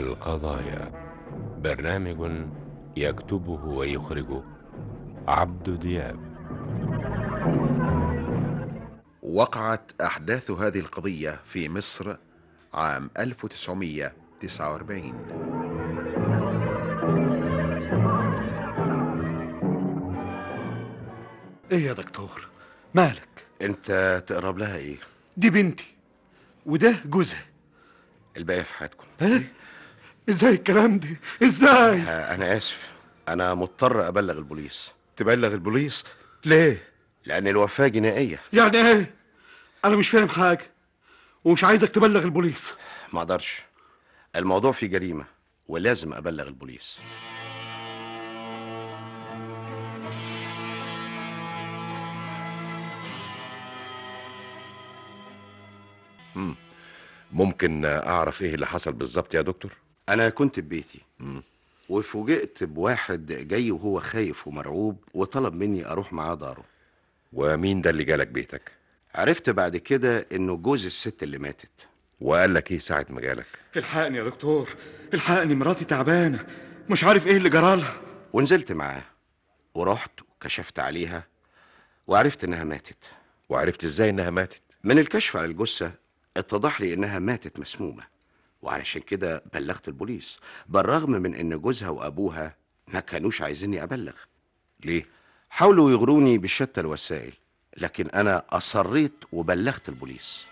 القضايا برنامج يكتبه ويخرجه عبد دياب وقعت أحداث هذه القضية في مصر عام 1949 ايه يا دكتور مالك انت تقرب لها ايه دي بنتي وده جوزها الباقي في حياتكم ايه ازاي الكلام ده ازاي آه، انا اسف انا مضطر ابلغ البوليس تبلغ البوليس ليه لان الوفاه جنائيه يعني ايه انا مش فاهم حاجه ومش عايزك تبلغ البوليس ما اقدرش الموضوع فيه جريمه ولازم ابلغ البوليس ممكن اعرف ايه اللي حصل بالظبط يا دكتور انا كنت في بيتي وفوجئت بواحد جاي وهو خايف ومرعوب وطلب مني اروح معاه داره ومين ده اللي جالك بيتك عرفت بعد كده انه جوز الست اللي ماتت وقال لك ايه ساعه ما جالك الحقني يا دكتور الحقني مراتي تعبانه مش عارف ايه اللي جرالها ونزلت معاه ورحت وكشفت عليها وعرفت انها ماتت وعرفت ازاي انها ماتت من الكشف على الجثه اتضح لي انها ماتت مسمومه وعلشان كده بلغت البوليس بالرغم من ان جوزها وابوها ما كانوش عايزيني ابلغ ليه حاولوا يغروني بشتى الوسائل لكن انا اصريت وبلغت البوليس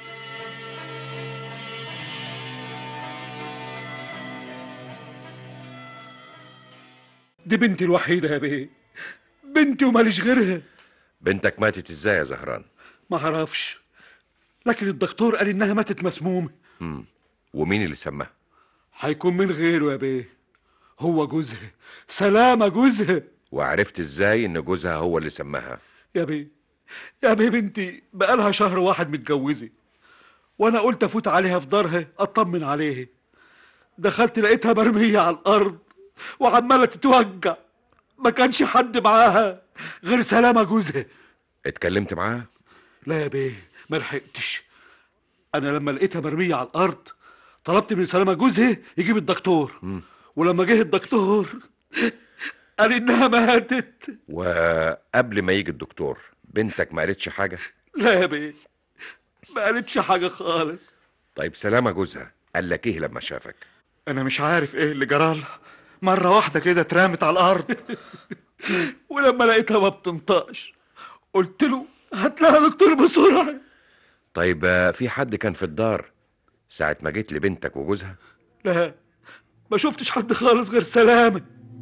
دي بنتي الوحيده يا بيه بنتي وماليش غيرها بنتك ماتت ازاي يا زهران ما اعرفش لكن الدكتور قال انها ماتت مسمومه ومين اللي سماها هيكون من غيره يا بيه هو جوزها سلامة جوزها وعرفت ازاي ان جوزها هو اللي سماها يا بيه يا بيه بنتي بقالها شهر واحد متجوزة وانا قلت افوت عليها في دارها اطمن عليها دخلت لقيتها مرمية على الارض وعمالة تتوجع ما كانش حد معاها غير سلامة جوزها اتكلمت معاها لا يا بيه ما لحقتش انا لما لقيتها مرميه على الارض طلبت من سلامه جوزها يجيب الدكتور ولما جه الدكتور قال انها ماتت وقبل ما يجي الدكتور بنتك ما قالتش حاجه لا يا بيه ما قالتش حاجه خالص طيب سلامه جوزها قال لك ايه لما شافك انا مش عارف ايه اللي جرالها مره واحده كده اترمت على الارض ولما لقيتها ما بتنطقش قلت له هات لها دكتور بسرعه طيب آه، في حد كان في الدار ساعه ما جيت لبنتك وجوزها لا ما شفتش حد خالص غير سلامه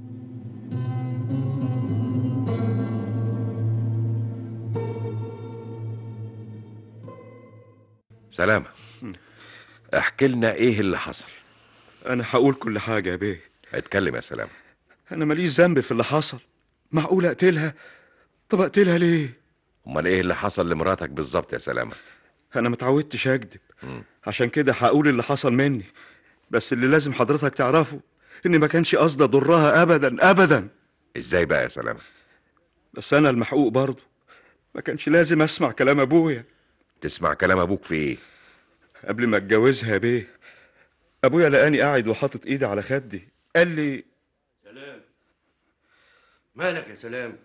سلامه احكي لنا ايه اللي حصل انا هقول كل حاجه يا بيه اتكلم يا سلامه انا ماليش ذنب في اللي حصل معقول اقتلها طب اقتلها ليه امال ايه اللي حصل لمراتك بالظبط يا سلامه انا متعودتش اكذب عشان كده هقول اللي حصل مني بس اللي لازم حضرتك تعرفه اني ما كانش قصدي اضرها ابدا ابدا ازاي بقى يا سلامه بس انا المحقوق برضه ما كانش لازم اسمع كلام ابويا تسمع كلام ابوك في ايه قبل ما اتجوزها يا بيه ابويا لقاني قاعد وحاطط ايدي على خدي قال لي سلام مالك يا سلام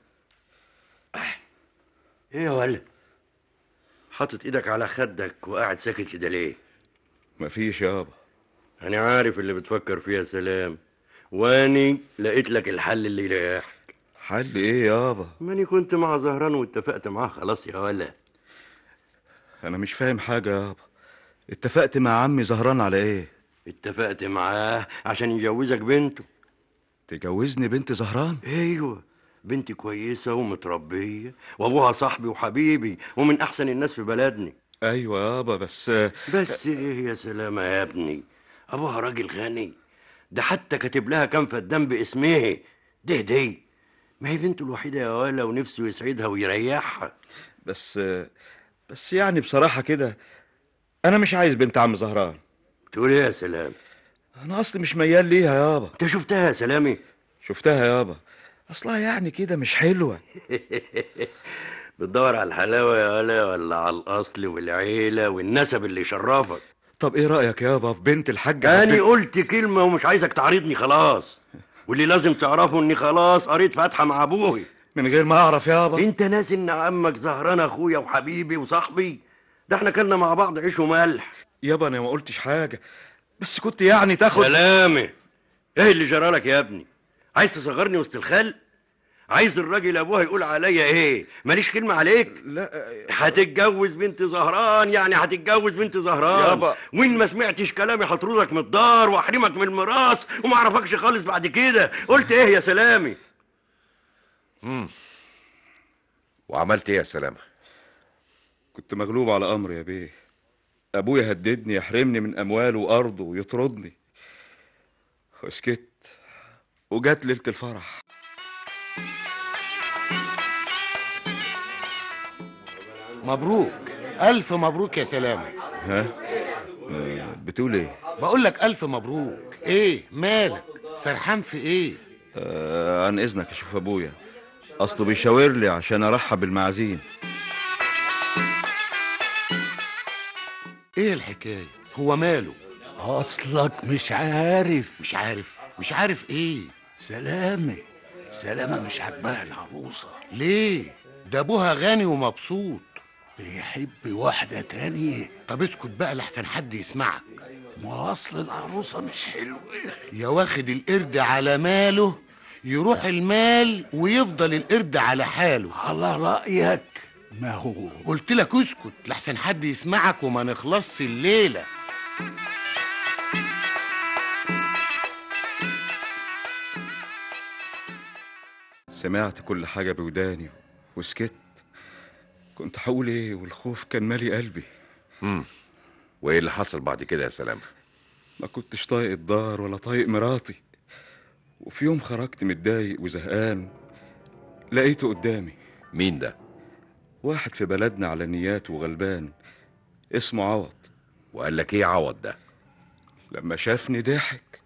ايه يا ولد حاطط ايدك على خدك وقاعد ساكت كده ليه مفيش يابا انا عارف اللي بتفكر فيه يا سلام واني لقيت لك الحل اللي يريحك حل ايه يابا ماني كنت مع زهران واتفقت معاه خلاص يا ولد انا مش فاهم حاجه يابا اتفقت مع عمي زهران على ايه اتفقت معاه عشان يجوزك بنته تجوزني بنت زهران ايوه بنتي كويسة ومتربية وابوها صاحبي وحبيبي ومن احسن الناس في بلدنا ايوه يابا بس بس ايه يا سلامة يا ابني ابوها راجل غني ده حتى كاتب لها كام فدان باسمها ده دي ما هي بنته الوحيدة يا ولا ونفسه يسعدها ويريحها بس بس يعني بصراحه كده انا مش عايز بنت عم زهران تقول ايه يا سلام انا اصلي مش ميال ليها يابا انت شفتها يا سلامي شفتها يابا اصلها يعني كده مش حلوه بتدور على الحلاوة يا ولا ولا على الأصل والعيلة والنسب اللي يشرفك طب ايه رايك يابا في بنت الحاجه أنا حبيب- قلت كلمة ومش عايزك تعرضني خلاص واللي لازم تعرفه إني خلاص قريت فاتحة مع أبوي من غير ما اعرف يابا أنت ناسي إن عمك زهران أخويا وحبيبي وصاحبي ده احنا كلنا مع بعض عيش وملح يابا انا ما قلتش حاجه بس كنت يعني تاخد سلامة ايه اللي جرالك يا ابني عايز تصغرني وسط الخلق عايز الراجل ابوها يقول عليا ايه ماليش كلمة عليك لا هتتجوز بنت زهران يعني هتتجوز بنت زهران يابا. وان ما سمعتش كلامي هطردك من الدار واحرمك من الميراث وما اعرفكش خالص بعد كده قلت ايه يا سلامي وعملت ايه يا سلامة كنت مغلوب على امر يا بيه ابويا هددني يحرمني من امواله وارضه ويطردني وسكت وجات ليله الفرح مبروك ألف مبروك يا سلامة ها آه، بتقول ايه بقول لك ألف مبروك إيه مالك سرحان في إيه آه عن اذنك اشوف ابويا اصله بيشاور لي عشان ارحب بالمعازيم إيه الحكاية هو ماله اصلك مش عارف مش عارف مش عارف إيه سلامة سلامة مش عاجباها العروسة ليه ده أبوها غني ومبسوط بيحب واحدة تانية طب اسكت بقى لحسن حد يسمعك ما اصل العروسة مش حلوة يا واخد القرد على ماله يروح المال ويفضل القرد على حاله على رأيك ما هو قلت لك اسكت لحسن حد يسمعك وما نخلصش الليلة سمعت كل حاجه بوداني وسكت كنت هقول ايه والخوف كان مالي قلبي امم وايه اللي حصل بعد كده يا سلامة ما كنتش طايق الدار ولا طايق مراتي وفي يوم خرجت متضايق وزهقان لقيته قدامي مين ده واحد في بلدنا على نيات وغلبان اسمه عوض وقال لك ايه عوض ده لما شافني ضحك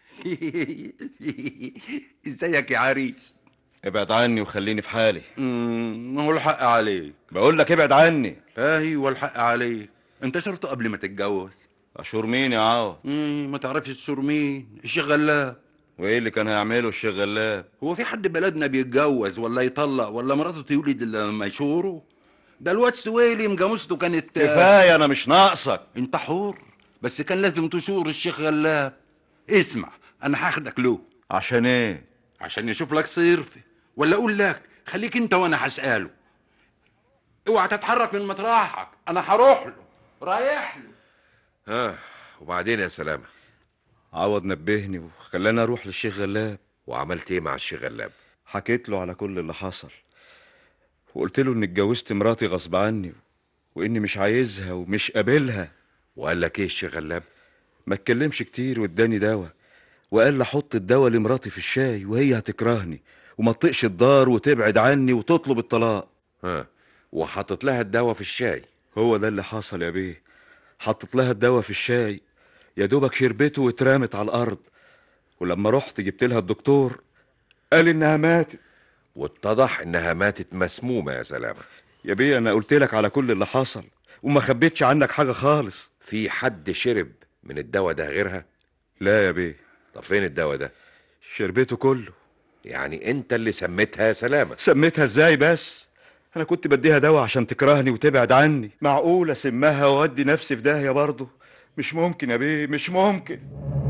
ازيك يا عريس ابعد عني وخليني في حالي امم هو الحق عليك بقول لك ابعد عني ايوه الحق عليك انت شرطه قبل ما تتجوز اشور مين يا عوض امم ما تعرفش تشور مين الشيخ غلاب وايه اللي كان هيعمله الشيخ غلاب هو في حد بلدنا بيتجوز ولا يطلق ولا مراته تولد الا لما يشوره ده الواد سويلي مجامسته كانت كفايه انا مش ناقصك انت حر بس كان لازم تشور الشيخ غلاب اسمع انا هاخدك له عشان ايه عشان يشوف لك صرف ولا اقول لك خليك انت وانا هساله اوعى تتحرك من مطرحك انا هروح له رايح له ها وبعدين يا سلامة عوض نبهني وخلاني اروح للشيخ غلاب وعملت ايه مع الشيخ غلاب حكيت له على كل اللي حصل وقلت له اني اتجوزت مراتي غصب عني واني مش عايزها ومش قابلها وقال لك ايه الشيخ غلاب ما اتكلمش كتير واداني دواء وقال لي احط الدواء لمراتي في الشاي وهي هتكرهني وما تطقش الدار وتبعد عني وتطلب الطلاق ها وحطت لها الدواء في الشاي هو ده اللي حصل يا بيه حطت لها الدواء في الشاي يا دوبك شربته واترمت على الارض ولما رحت جبت لها الدكتور قال انها ماتت واتضح انها ماتت مسمومة يا سلامة يا بيه انا قلت لك على كل اللي حصل وما خبيتش عنك حاجه خالص في حد شرب من الدواء ده غيرها لا يا بيه طب فين الدواء ده شربته كله يعني انت اللي سميتها يا سلامة سميتها ازاي بس انا كنت بديها دواء عشان تكرهني وتبعد عني معقول اسمها واودي نفسي في داهيه برضه مش ممكن يا بيه مش ممكن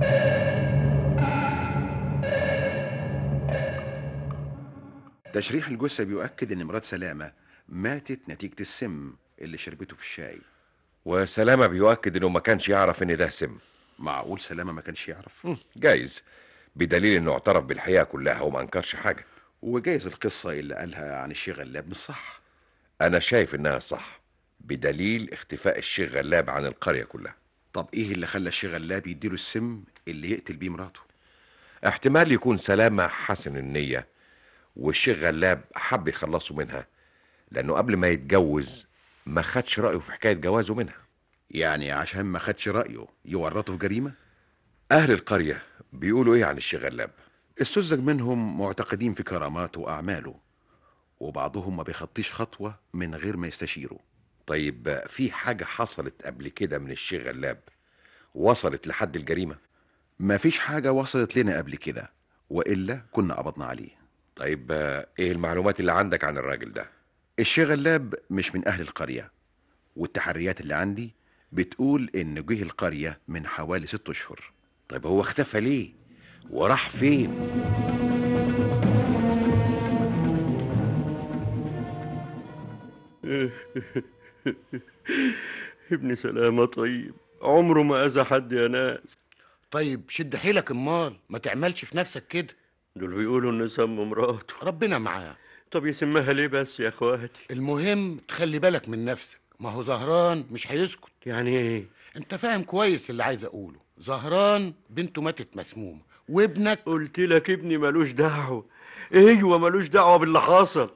تشريح الجثة بيؤكد ان مرات سلامة ماتت نتيجة السم اللي شربته في الشاي وسلامة بيؤكد انه ما كانش يعرف ان ده سم معقول سلامة ما كانش يعرف جايز بدليل انه اعترف بالحقيقة كلها وما انكرش حاجة وجايز القصة اللي قالها عن الشيخ غلاب مش صح انا شايف انها صح بدليل اختفاء الشيخ غلاب عن القرية كلها طب ايه اللي خلى الشيخ غلاب يديله السم اللي يقتل بيه مراته احتمال يكون سلامة حسن النية والشيخ غلاب حب يخلصه منها لأنه قبل ما يتجوز ما خدش رأيه في حكاية جوازه منها يعني عشان ما خدش رأيه يورطه في جريمة أهل القرية بيقولوا إيه عن الشيخ غلاب السذج منهم معتقدين في كراماته وأعماله وبعضهم ما بيخطيش خطوة من غير ما يستشيره طيب في حاجة حصلت قبل كده من الشيخ غلاب وصلت لحد الجريمة مفيش حاجة وصلت لنا قبل كده وإلا كنا قبضنا عليه طيب آه، ايه المعلومات اللي عندك عن الراجل ده الشيخ غلاب مش من أهل القرية والتحريات اللي عندي بتقول إن جه القرية من حوالي ست أشهر طيب هو اختفى ليه وراح فين ابن سلامة طيب عمره ما أذى حد يا ناس طيب شد حيلك امال ما تعملش في نفسك كده دول بيقولوا إن سم مراته ربنا معاه طب يسمها ليه بس يا اخواتي المهم تخلي بالك من نفسك ما هو زهران مش هيسكت يعني ايه انت فاهم كويس اللي عايز اقوله زهران بنته ماتت مسمومه وابنك قلت لك ابني ملوش دعوة ايوه ملوش دعوة باللي حصل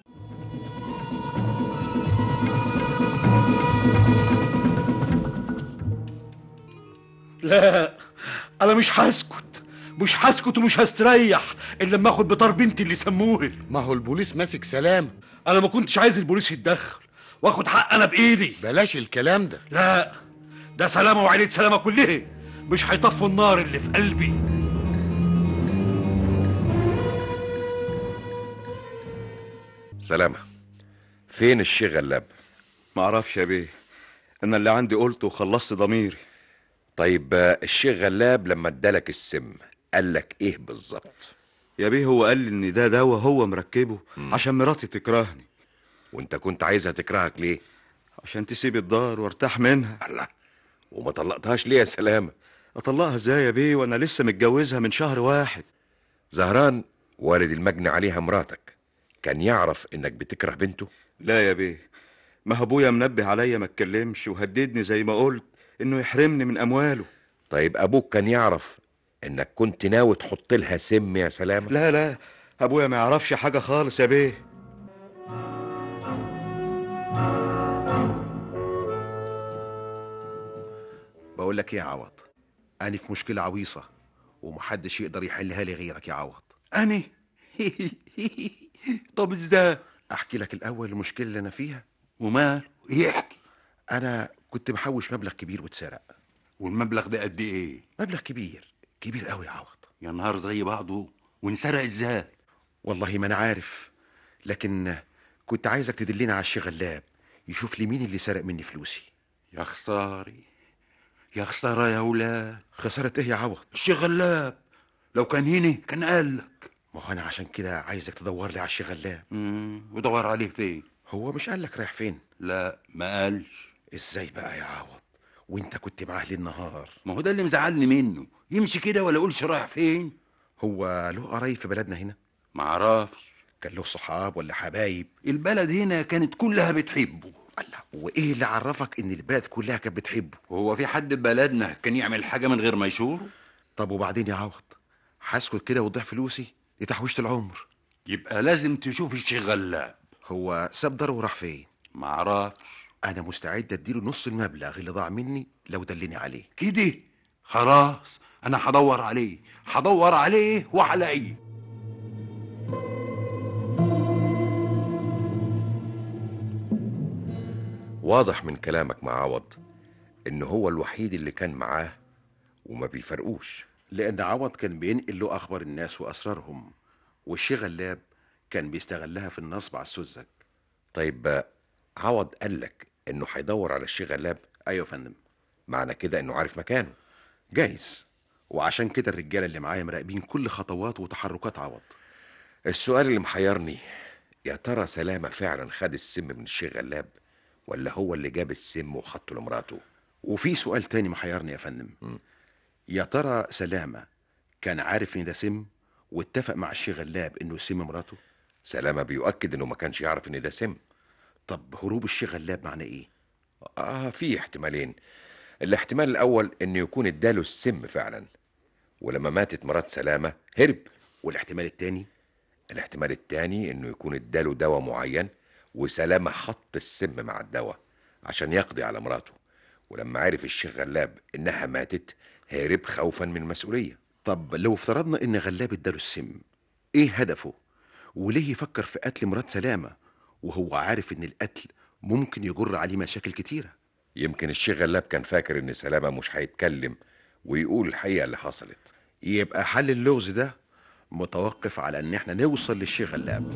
لا انا مش هسكت مش هسكت ومش هستريح الا لما اخد بطار بنتي اللي سموه ما هو البوليس ماسك سلام انا ما كنتش عايز البوليس يتدخل واخد حق انا بايدي بلاش الكلام ده لا ده سلامه وعيلة سلامه كلها مش هيطفوا النار اللي في قلبي سلامة فين الشيخ غلاب معرفش يا بيه انا اللي عندي قلته وخلصت ضميري طيب آه، الشيخ غلاب لما ادالك السم قالك ايه بالظبط يا بيه هو قال لي ان ده دواء هو مركبه عشان مراتي تكرهني وانت كنت عايزها تكرهك ليه عشان تسيب الدار وارتاح منها الله وما طلقتهاش ليه يا سلامة اطلقها ازاي يا بيه وانا لسه متجوزها من شهر واحد زهران والد المجني عليها مراتك كان يعرف انك بتكره بنته لا يا بيه ما هو ابويا منبه عليا ما اتكلمش وهددني زي ما قلت انه يحرمني من امواله طيب ابوك كان يعرف انك كنت ناوي تحط لها سم يا سلامة لا لا ابويا ما يعرفش حاجه خالص يا بيه بقول لك ايه يا عوض انا في مشكله عويصه ومحدش يقدر يحلها لي غيرك يا عوض أنا طب ازاي احكي لك الاول المشكله اللي انا فيها ومال يحكي انا كنت محوش مبلغ كبير واتسرق والمبلغ ده قد ايه مبلغ كبير كبير قوي يا عوض يا نهار زي بعضه وانسرق ازاي والله ما انا عارف لكن كنت عايزك تدلني على الشيخ غلاب يشوف لي مين اللي سرق مني فلوسي يا خساري يا خسارة يا ولاد خسارة ايه يا عوض الشيخ غلاب لو كان هنا كان قال لك ما هو انا عشان كده عايزك تدور لي على الشيخ غلاب مم، ودور عليه فين هو مش قال لك رايح فين لا ما قالش ازاي بقى يا عوض وانت كنت معاه ليل نهار ما هو ده اللي مزعلني منه يمشي كده ولا يقولش رايح فين هو له قرايب في بلدنا هنا معرفش كان له صحاب ولا حبايب البلد هنا كانت كلها بتحبه الله وايه اللي عرفك ان البلد كلها كانت بتحبه وهو في حد في بلدنا كان يعمل حاجة من غير ما يشوره طب وبعدين يا عوض هسكت كده وتضيع فلوسي دي تحويشة العمر يبقى لازم تشوف الشيخ غلاب هو ساب داره وراح فين معرفش انا مستعد اديله نص المبلغ اللي ضاع مني لو دلني عليه كده خلاص انا هدور عليه هدور عليه وهلاقيه واضح من كلامك مع عوض ان هو الوحيد اللي كان معاه وما بيفرقوش لان عوض كان بينقل له اخبار الناس واسرارهم والشيخ غلاب كان بيستغلها في النصب على السذج طيب آه، عوض قالك انه هيدور على الشيخ غلاب ايوه يا فندم معنى كده انه عارف مكانه جايز وعشان كده الرجاله اللي معايا مراقبين كل خطوات وتحركات عوض السؤال اللي محيرني يا ترى سلامة فعلا خد السم من الشيخ غلاب ولا هو اللي جاب السم وحطه لمراته وفي سؤال تاني محيرني يا فندم يا ترى سلامه كان عارف ان ده سم واتفق مع الشيخ غلاب انه يسم مراته سلامة بيؤكد انه ما كانش يعرف ان ده سم طب هروب الشيخ غلاب معناه ايه اه في احتمالين الاحتمال الاول انه يكون اداله السم فعلا ولما ماتت مرات سلامة هرب والاحتمال التاني الاحتمال التاني انه يكون اداله دواء معين وسلامة حط السم مع الدواء عشان يقضي على مراته ولما عرف الشيخ غلاب انها ماتت هرب خوفا من المسؤولية طب لو افترضنا ان غلاب اداله السم ايه هدفه وليه يفكر في قتل مرات سلامه وهو عارف ان القتل ممكن يجر عليه مشاكل كتيره يمكن الشيخ غلاب كان فاكر ان سلامة مش هيتكلم ويقول الحقيقة اللي حصلت يبقى حل اللغز ده متوقف على ان احنا نوصل للشيخ غلاب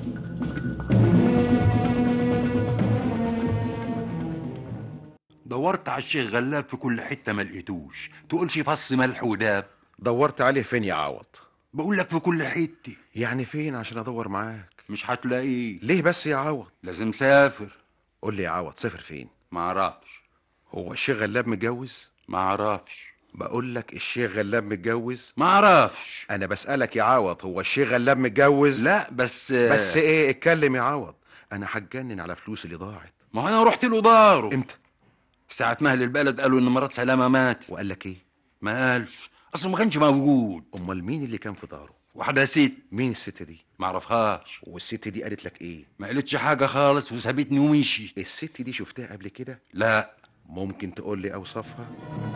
دورت على الشيخ غلاب في كل حته ما لقيتوش تقولش فص ملح وداب دورت عليه فين يا عوض بقول لك في كل حته يعني فين عشان ادور معاك مش هتلاقيه ليه بس يا عوض لازم سافر قول لي يا عوض سافر فين ما اعرفش هو الشيخ غلاب متجوز ما اعرفش بقول لك الشيخ غلاب متجوز ما اعرفش انا بسالك يا عوض هو الشيخ غلاب متجوز لا بس بس ايه اتكلم يا عوض انا هتجنن على فلوس اللي ضاعت ما هو انا رحت له داره امتى ساعة ما اهل البلد قالوا ان مرات سلامة مات وقال لك ايه ما قالش اصله ما كانش موجود امال مين اللي كان في داره واحدة ست مين الست دي ما اعرفهاش والست دي قالت لك ايه ما قالتش حاجة خالص وسابتني ومشي الست دي شفتها قبل كده لا ممكن تقول لي اوصافها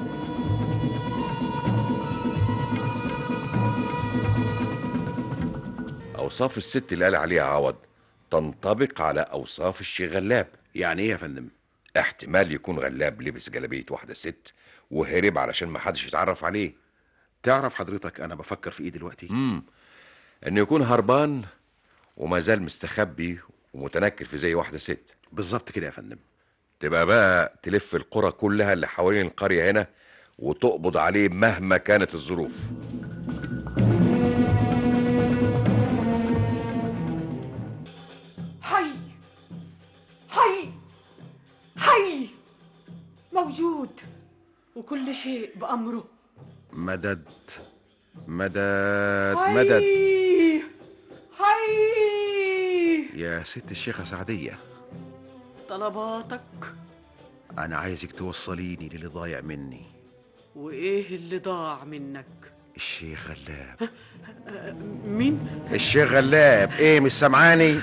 اوصاف الست اللي قال عليها عوض تنطبق على اوصاف الشيخ غلاب يعني ايه يا فندم احتمال يكون غلاب لبس جلابية واحدة ست وهرب علشان ما حدش يتعرف عليه تعرف حضرتك انا بفكر في ايه دلوقتي امم انه يكون هربان وما زال مستخبي ومتنكر في زي واحدة ست بالظبط كده يا فندم تبقى بقى تلف القرى كلها اللي حوالين القرية هنا وتقبض عليه مهما كانت الظروف حي حي حي موجود وكل شيء بأمره مدد مدد مدد حي حي يا ست الشيخة سعدية طلباتك أنا عايزك توصليني للي ضايع مني وإيه اللي ضاع منك الشيخ غلاب آه، مين الشيخ غلاب إيه مش سامعاني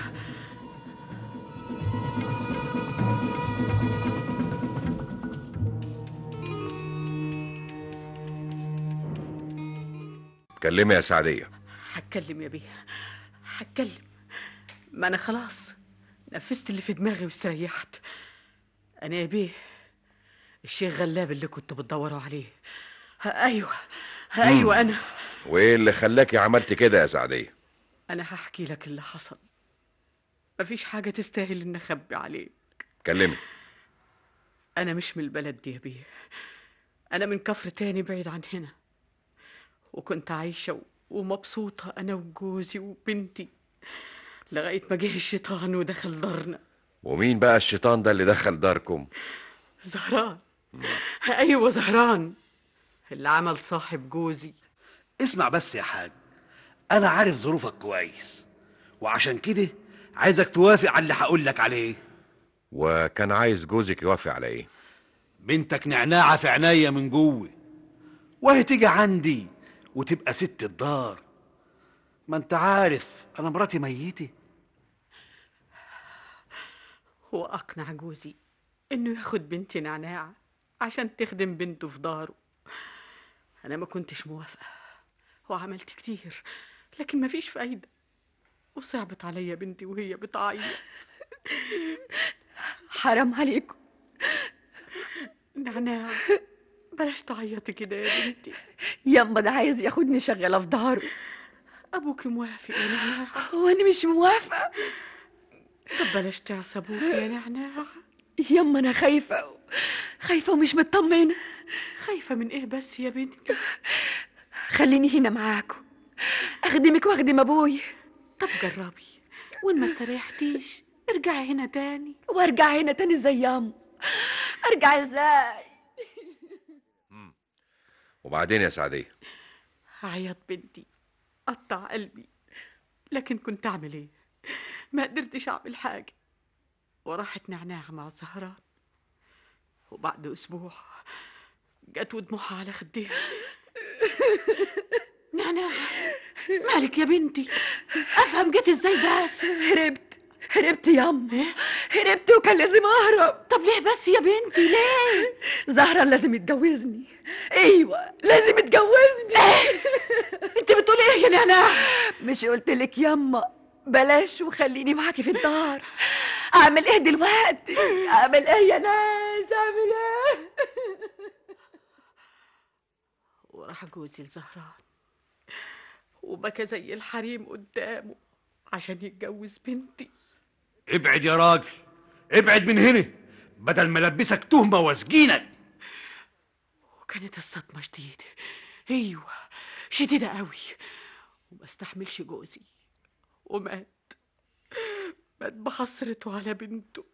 كلمي يا سعدية هتكلم يا بيه هتكلم ما أنا خلاص نفذت اللي في دماغي واستريحت أنا يا بيه الشيخ غلاب اللي كنت بتدوروا عليه ها أيوه ها أيوه أنا وايه اللي خلاكي عملت كده يا سعدية أنا هحكي لك اللي حصل مفيش حاجة تستاهل إن أخبي عليك كلمي أنا مش من البلد دي يا بيه أنا من كفر تاني بعيد عن هنا وكنت عايشة و- ومبسوطة أنا وجوزي وبنتي لغاية ما جه الشيطان ودخل دارنا ومين بقى الشيطان ده اللي دخل داركم زهران أيوة زهران اللي عمل صاحب جوزي اسمع بس يا حاج انا عارف ظروفك كويس وعشان كده عايزك توافق على اللي هقول لك عليه وكان عايز جوزك يوافق على ايه بنتك نعناعه في عينيا من جوه وهي تيجي عندي وتبقى ست الدار ما انت عارف انا مراتي ميته هو أقنع جوزي إنه ياخد بنتي نعناع عشان تخدم بنته في داره أنا ما كنتش موافقة وعملت كتير لكن مفيش فايدة وصعبت عليا بنتي وهي بتعيط حرام عليكم نعناع بلاش تعيطي كده يا بنتي يما ده عايز ياخدني شغاله في داره أبوك موافق يا نعناع وانا مش موافقه طب بلاش تعصي أبوك يا نعناع يما انا خايفه خايفه ومش مطمنه خايفة من إيه بس يا بنتي خليني هنا معاكم اخدمك واخدم ابوي طب جربي وإن ما استريحتيش ارجعي هنا تاني وارجع هنا تاني زي ياما ارجع ازاي وبعدين يا سعدية عيط بنتي قطع قلبي لكن كنت أعمل إيه ما قدرتش أعمل حاجة وراحت نعناع مع زهران وبعد أسبوع جت ودموعها على خديها نعناع مالك يا بنتي أفهم جت إزاي بس هربت هربت ياما هربت وكان لازم اهرب طب ليه بس يا بنتي ليه زهرة لازم يتجوزني ايوه لازم يتجوزني انت بتقولي ايه يا نعناع مش قلت لك ياما بلاش وخليني معاكي في الدار اعمل ايه دلوقتي اعمل ايه يا ناس اعمل ايه وراح جوزي لزهران وبكى زي الحريم قدامه عشان يتجوز بنتي ابعد يا راجل ابعد من هنا بدل ما البسك تهمه واسجينك وكانت الصدمة شديدة أيوة شديدة قوي وما استحملش جوزي ومات مات بحسرته على بنته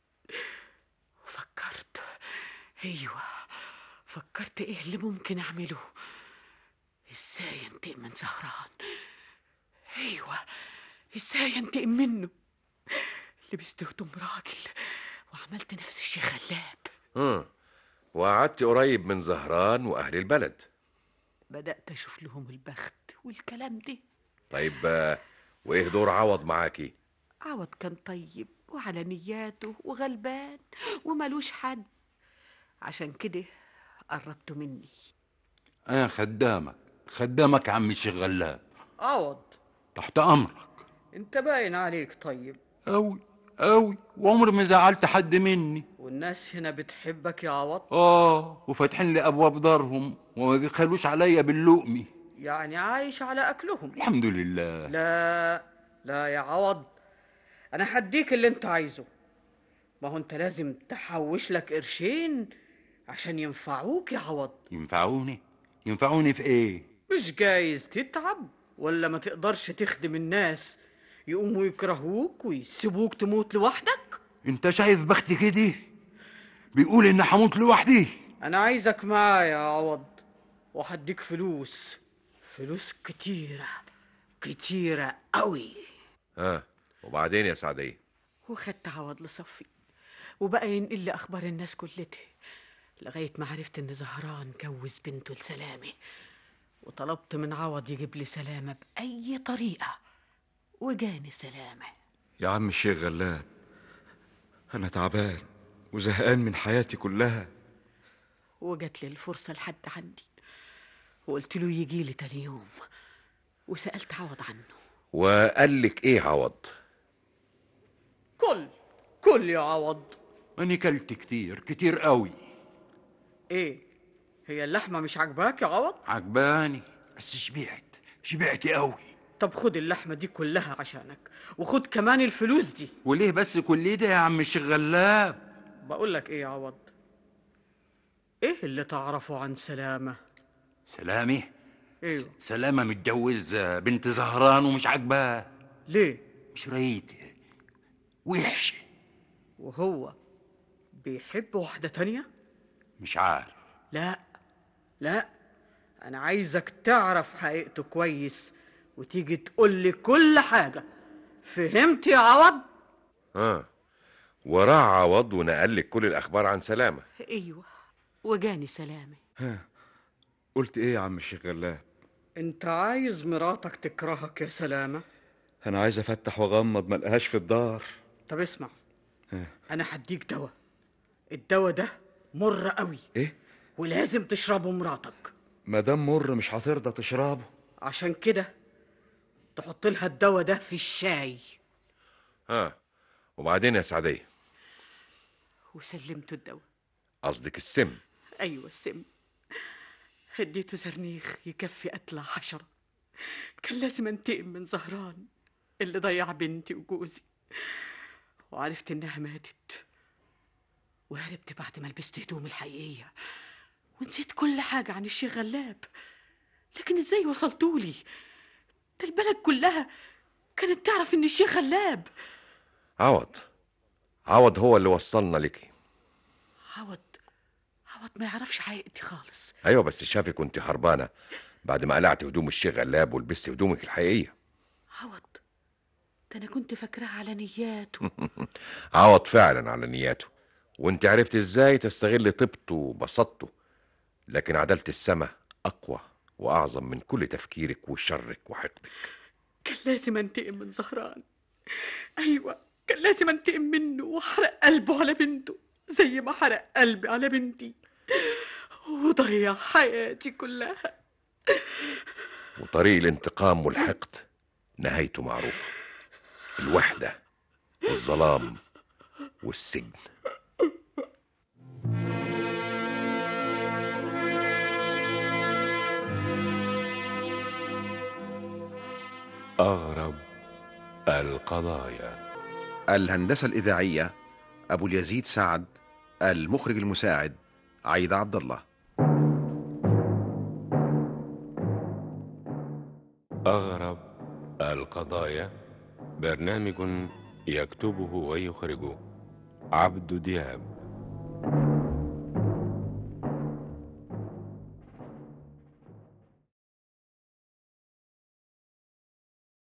وفكرت أيوة فكرت إيه اللي ممكن أعمله إزاي أنتقم من زهران أيوة إزاي أنتقم منه لبست هدوم راجل وعملت نفس الشيء خلاب مم. وقعدت قريب من زهران وأهل البلد بدأت أشوف لهم البخت والكلام ده طيب آه، وإيه دور عوض معاكي؟ عوض كان طيب وعلى نياته وغلبان وملوش حد عشان كده قربته مني انا خدامك خدامك عم الشيخ غلاب عوض تحت امرك انت باين عليك طيب اوي اوي وعمري ما زعلت حد مني والناس هنا بتحبك يا عوض اه وفاتحين لي ابواب دارهم وما بيخلوش عليا باللقمي يعني عايش على أكلهم الحمد لله لا لا يا عوض أنا هديك اللي أنت عايزه ما هو أنت لازم تحوش لك قرشين عشان ينفعوك يا عوض ينفعوني ينفعوني في ايه مش جايز تتعب ولا ما تقدرش تخدم الناس يقوموا يكرهوك ويسيبوك تموت لوحدك انت شايف بختي كده بيقول ان هموت لوحدي أنا عايزك معايا يا عوض وهديك فلوس فلوس كتيرة كتيرة قوي ها وبعدين يا سعدية وخدت عوض لصفي وبقى ينقل لي أخبار الناس كلتها لغاية ما عرفت إن زهران جوز بنته لسلامة وطلبت من عوض يجيب لي سلامة بأي طريقة وجاني سلامة يا عم الشيخ غلاب أنا تعبان وزهقان من حياتي كلها وجات لي الفرصة لحد عندي وقلت له يجي لي تاني يوم وسألت عوض عنه وقال لك إيه عوض؟ كل كل يا عوض أنا كلت كتير كتير قوي ايه هي اللحمة مش عاجباك يا عوض عجباني بس شبعت شبعت قوي طب خد اللحمة دي كلها عشانك وخد كمان الفلوس دي وليه بس كل ده يا عم الشيخ غلاب بقول لك ايه يا عوض ايه اللي تعرفه عن سلامة سلامي ايوه سلامة متجوز بنت زهران ومش عاجباه ليه مش رايد وحشة وهو بيحب واحدة تانية مش عارف لا لا انا عايزك تعرف حقيقته كويس وتيجي تقول لي كل حاجة فهمت يا عوض ها وراح عوض ونقل لك كل الأخبار عن سلامة ايوه وجاني سلامة ها قلت إيه يا عم الشيخ غلاب انت عايز مراتك تكرهك يا سلامة أنا عايز أفتح وأغمض ملقاهاش في الدار طب اسمع ها. انا هديك دواء الدواء ده مر قوي إيه ولازم تشربه مراتك ما دام مر مش هترضى تشربه عشان كده تحط لها الدواء ده في الشاي ها وبعدين يا سعدية وسلمته الدواء قصدك السم ايوه السم اديته زرنيخ يكفي قتل حشرة كان لازم انتقم من زهران اللي ضيع بنتي وجوزي وعرفت انها ماتت وهربت بعد ما لبست هدومي الحقيقية ونسيت كل حاجة عن الشيخ غلاب لكن ازاي وصلتولي ده البلد كلها كانت تعرف ان الشيخ غلاب عوض عوض هو اللي وصلنا لك عوض عوض ما يعرفش حقيقتي خالص أيوة بس شافك وانت هربانة بعد ما قلعت هدوم الشيخ غلاب ولبست هدومك الحقيقية عوض ده انا كنت فاكراها على نياته عوض فعلا على نياته وانت عرفت ازاي تستغل طيبته وبساطته لكن عدالة السما أقوى وأعظم من كل تفكيرك وشرك وحقدك كان لازم انتقم من زهران ايوه كان لازم انتقم منه واحرق قلبه على بنته زي ما حرق قلبي على بنتي وضيع حياتي كلها وطريق الانتقام والحقد نهايته معروفة الوحدة والظلام والسجن أغرب القضايا الهندسة الإذاعية أبو اليزيد سعد المخرج المساعد عيد عبد الله أغرب القضايا برنامج يكتبه ويخرجه عبد دياب